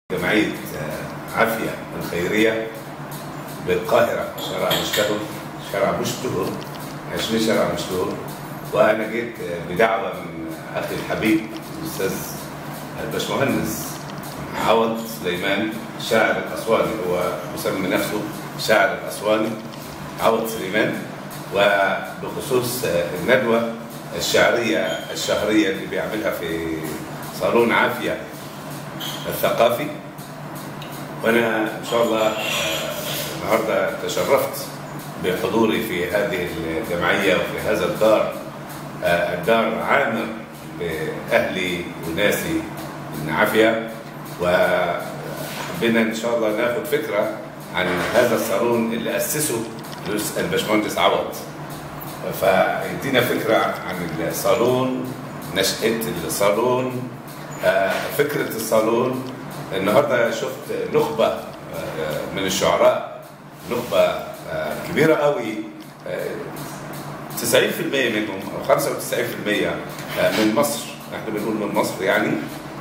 جمعية عافية الخيرية بالقاهرة شارع مشتهر شارع مشتهر عشرين شارع مشتهر وأنا جيت بدعوة من أخي الحبيب الأستاذ الباشمهندس عوض سليمان شاعر الأسواني هو مسمي نفسه شاعر الأسواني عوض سليمان وبخصوص الندوة الشعرية الشهرية اللي بيعملها في صالون عافية الثقافي وانا ان شاء الله النهارده تشرفت بحضوري في هذه الجمعيه وفي هذا الدار الدار عامر باهلي وناسي من عافيه وحبينا ان شاء الله ناخد فكره عن هذا الصالون اللي اسسه الباشمهندس عوض فيدينا فكره عن الصالون نشاه الصالون فكرة الصالون النهاردة شفت نخبة من الشعراء نخبة كبيرة قوي 90% منهم أو 95% من مصر احنا بنقول من مصر يعني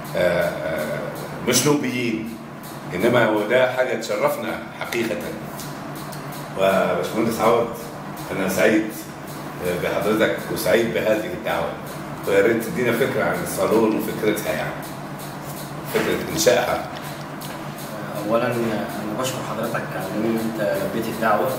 مش نوبيين انما وده حاجه تشرفنا حقيقه وباشمهندس عوض انا سعيد بحضرتك وسعيد بهذه الدعوه ويا ريت تدينا فكره عن الصالون وفكرتها يعني فكره انشائها اولا انا بشكر حضرتك على ان انت لبيت الدعوه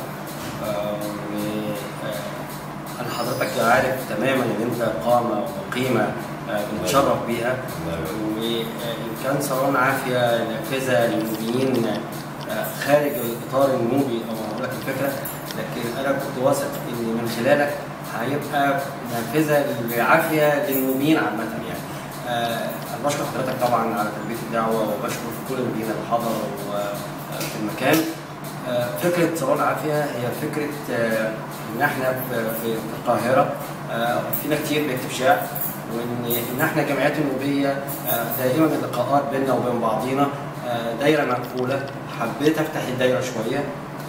انا حضرتك عارف تماما ان انت قامه وقيمه بنتشرف بيها وان كان صالون عافيه نافذه للنوبيين خارج الاطار النوبي او اقول لك الفكره لكن انا كنت واثق ان من خلالك هيبقى نافذه لعافيه للنوبيين عامه يعني. أه بشكر حضرتك طبعا على تلبيه الدعوه وبشكر في كل المدينه اللي حضروا في المكان. أه فكره صالون عافيه هي فكره أه ان احنا في القاهره فينا كتير بيكتب شعر وان ان احنا الجمعيات النوبيه دائما اللقاءات بيننا وبين بعضينا دايره مقفوله حبيت افتح الدايره شويه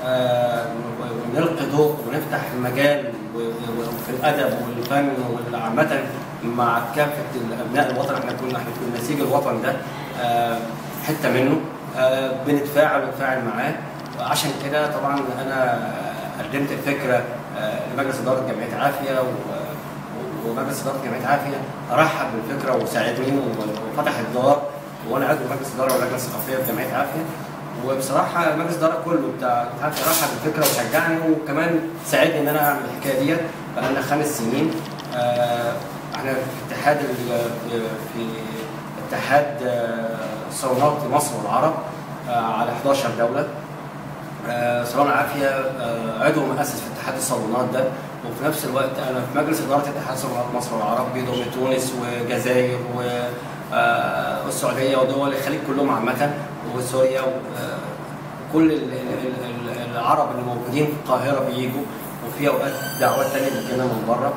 ونلقي ضوء ونفتح مجال في الادب والفن وعامه مع كافه ابناء الوطن احنا كنا احنا كنا نسيج الوطن ده حته منه بنتفاعل ونتفاعل معاه وعشان كده طبعا انا قدمت الفكره لمجلس اداره جمعيه عافيه ومجلس اداره جمعيه عافيه رحب بالفكره وساعدني وفتح الدار وانا عضو مجلس اداره واللجنه الثقافيه في جمعيه عافيه وبصراحه مجلس الاداره كله بتاع عافيه رحب بالفكره وشجعني وكمان ساعدني ان انا اعمل الحكايه ديت بقالنا خمس سنين احنا في اتحاد في اتحاد صالونات مصر والعرب على 11 دوله صالون عافيه عضو مؤسس في اتحاد الصالونات ده وفي نفس الوقت انا في مجلس اداره اتحاد صالونات مصر والعرب بيضم تونس والجزائر والسعوديه ودول الخليج كلهم عامه وسوريا وكل العرب اللي موجودين في القاهره بيجوا وفي اوقات دعوات ثانيه بتجينا من بره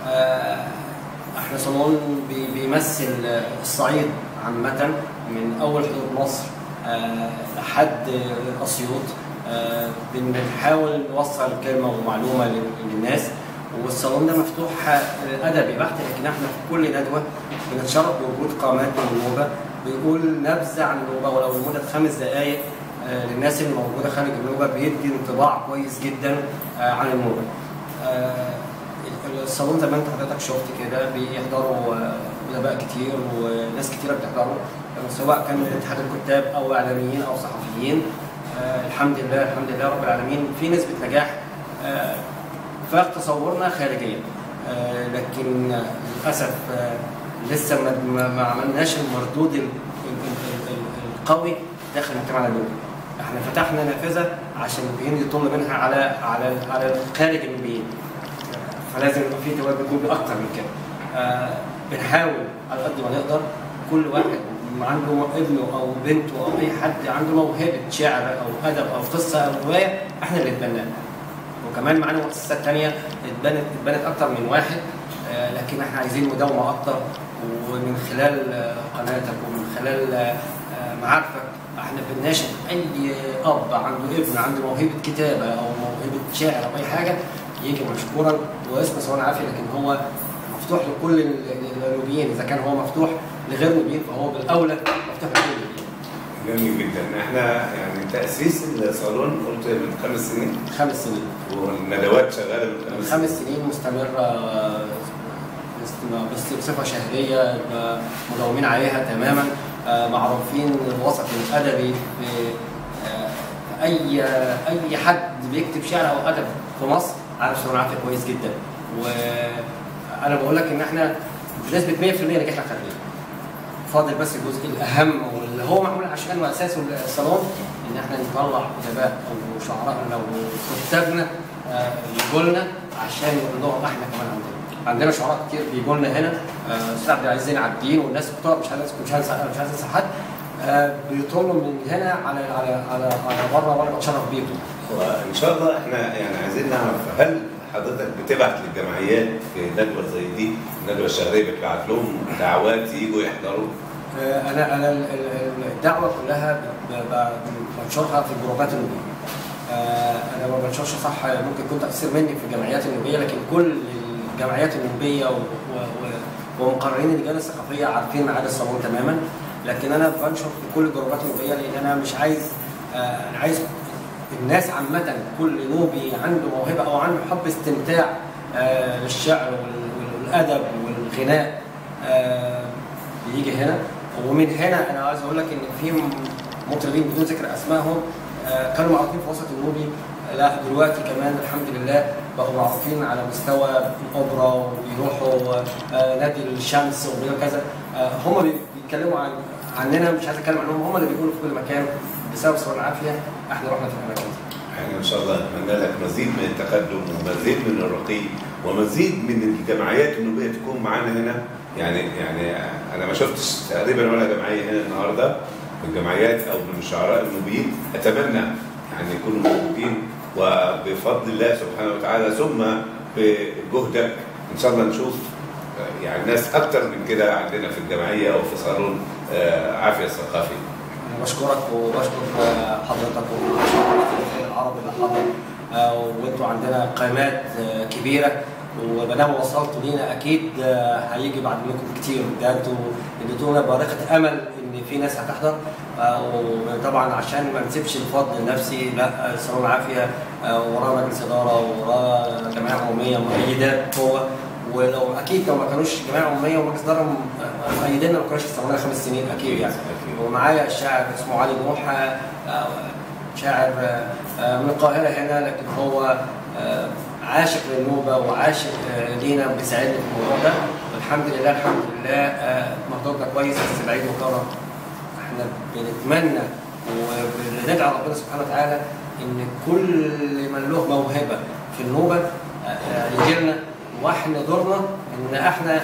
احنا صالون بيمثل الصعيد عامه من اول حدود مصر لحد اسيوط بنحاول نوصل كلمه ومعلومه للناس والصالون ده مفتوح ادبي بحت لكن احنا في كل ندوه بنتشرف بوجود قامات من النوبه بيقول نبذه عن النوبه ولو لمده خمس دقائق للناس اللي موجوده خارج النوبه بيدي انطباع كويس جدا عن النوبه. الصالون زي ما انت حضرتك شفت كده بيحضروا ادباء كتير وناس كتيره بتحضره سواء كان من اتحاد الكتاب او اعلاميين او صحفيين الحمد لله الحمد لله رب العالمين في نسبه نجاح فاق تصورنا خارجيا لكن للاسف لسه ما, ما عملناش المردود القوي داخل المجتمع النوبي احنا فتحنا نافذه عشان النوبيين يطل منها على على على خارج النوبيين فلازم يبقى في تواجد نوبي اكتر من كده بنحاول على قد ما نقدر كل واحد عنده ابنه او بنته او اي حد عنده موهبه شعر او ادب او قصه او روايه احنا اللي نتبناها وكمان معانا مؤسسات ثانيه اتبنت اتبنت اكتر من واحد آه لكن احنا عايزين مداومه اكتر ومن خلال آه قناتك ومن خلال آه معارفك احنا بنناشد اي اب عنده ابن عنده موهبه كتابه او موهبه شعر او اي حاجه يجي مشكورا واسم صالون عافيه لكن هو مفتوح لكل النوبيين اذا كان هو مفتوح لغير نوبيين فهو بالاولى مفتوح لكل النوبيين جميل جدا احنا يعني تاسيس الصالون قلت من خمس سنين خمس سنين والندوات شغاله من من خمس خمس سنين مستمرة آه، بس- بس بصفة شهرية آه، مداومين عليها تماما آه، معروفين الوسط الأدبي في آه، أي أي حد بيكتب شعر أو أدب في مصر عارف سلمان عافية كويس جدا وأنا بقول لك إن إحنا بنسبة 100% نجحنا خارجين فاضل بس الجزء الاهم واللي هو معمول عشان واساسه الصالون ان احنا نطلع ادباء او شعراءنا وكتابنا آه، يجوا لنا عشان يقول لهم احنا كمان عندنا عندنا شعراء كتير بيجوا لنا هنا آه، استاذ عبد العزيز زين عابدين والناس بتوع مش عايز مش عايز مش عايز انسى حد آه، بيطلوا من هنا على على على على بره وانا بتشرف بيهم وان شاء الله احنا يعني عايزين نعرف هل حضرتك بتبعت للجمعيات في ندوه زي دي الندوه الشهريه بتبعت لهم دعوات يجوا يحضروا آه، انا انا ال- ال- الدعوه كلها ب- ب- بنشرها في الجروبات النوبيه. آه، انا ما بنشرش صح ممكن يكون تقصير مني في الجمعيات النوبيه لكن كل الجمعيات النوبيه و- و- و- ومقررين اللجان الثقافيه عارفين ميعاد الصالون تماما لكن انا بنشر في كل الجروبات النوبيه لان انا مش عايز آه، انا عايز الناس عامة كل نوبي عنده موهبة أو عنده حب استمتاع آه، للشعر وال- والأدب والغناء آه، يجي هنا ومن هنا أنا عايز أقول لك إن في مطربين بدون ذكر أسمائهم آه، كانوا معروفين في وسط النوبي لا دلوقتي كمان الحمد لله بقوا معروفين على مستوى الأوبرا وبيروحوا آه، نادي الشمس وبيعملوا كذا آه، هم بي- بيتكلموا عن عننا مش عايز اتكلم عنهم هم اللي بيقولوا في كل مكان بسبب صور العافيه احنا رحنا في الاماكن دي. يعني ان شاء الله اتمنى لك مزيد من التقدم ومزيد من الرقي ومزيد من الجمعيات النوبيه تكون معانا هنا يعني يعني انا ما شفتش تقريبا ولا جمعيه هنا النهارده من الجمعيات او من الشعراء النوبيين اتمنى يعني يكونوا موجودين وبفضل الله سبحانه وتعالى ثم بجهدك ان شاء الله نشوف يعني ناس اكتر من كده عندنا في الجمعيه او في صالون آه، عافيه الثقافي انا بشكرك وبشكر آه، حضرتك وبشكر الفريق العربي اللي حضر آه، وانتوا عندنا قامات آه، كبيره وما دام وصلتوا لينا اكيد آه، هيجي بعد منكم كتير ده انتوا اديتونا بارقه امل ان في ناس هتحضر آه، وطبعا عشان ما نسيبش الفضل لنفسي لا آه، صالون عافيه آه، وراه مجلس اداره وراه جمعيه عموميه مؤيدات هو ولو اكيد لو ما كانوش جمعيه عموميه ومجلس اداره م- مؤيديننا ما كانوش استمرنا خمس سنين اكيد يعني أكيد. ومعايا الشاعر اسمه علي نوح آه، شاعر آه، من القاهرة هنا لكن هو آه، عاشق للنوبة وعاشق آه، لينا وبيساعدني في الموضوع ده والحمد لله الحمد لله آه، موضوعنا كويس بس بعيد وكرم احنا بنتمنى وبندعي ربنا سبحانه وتعالى ان كل من له موهبة في النوبة آه، آه، يجي لنا واحنا دورنا ان احنا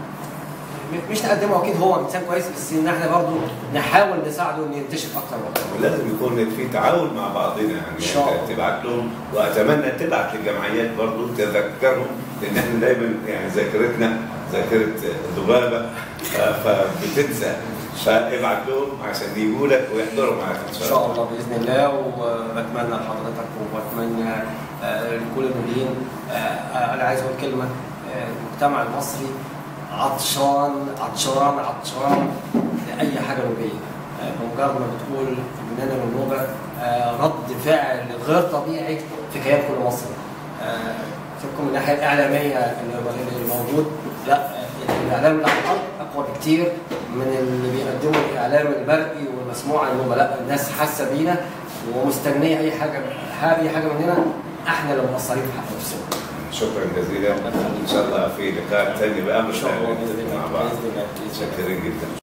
مش نقدمه اكيد هو انسان كويس بس ان احنا برضه نحاول نساعده ان ينتشر اكتر واكتر ولازم يكون في تعاون مع بعضنا يعني إن شاء أنت الله. تبعت لهم واتمنى تبعت للجمعيات برضو تذكرهم لان احنا دايما يعني ذاكرتنا ذاكره ذبابه ف- فبتنسى فابعت لهم عشان يجوا لك ويحضروا معاك ان ان شاء شاء الله الله باذن الله وبتمنى لحضرتك وبتمنى آه، لكل المديرين آه، آه، انا عايز اقول كلمه آه، المجتمع المصري عطشان عطشان عطشان لاي حاجه نوبيه آه، بمجرد ما بتقول اننا من نوبه آه، رد فعل غير طبيعي في كيان كل مصري آه، سيبكم من الناحيه الاعلاميه اللي اللي موجود لا آه، الاعلام اللي على الارض اقوى بكتير من اللي بيقدموا الاعلام المرئي والمسموع عن النوبه لا الناس حاسه بينا ومستنيه اي حاجه اي حاجه مننا احنا اللي مقصرين في حق نفسنا شكرا جزيلا ان شاء الله في لقاء ثاني بامر ان شاء الله باذن ثاني الله مع بعض باذن الله بإذن الله. متشكرين جدا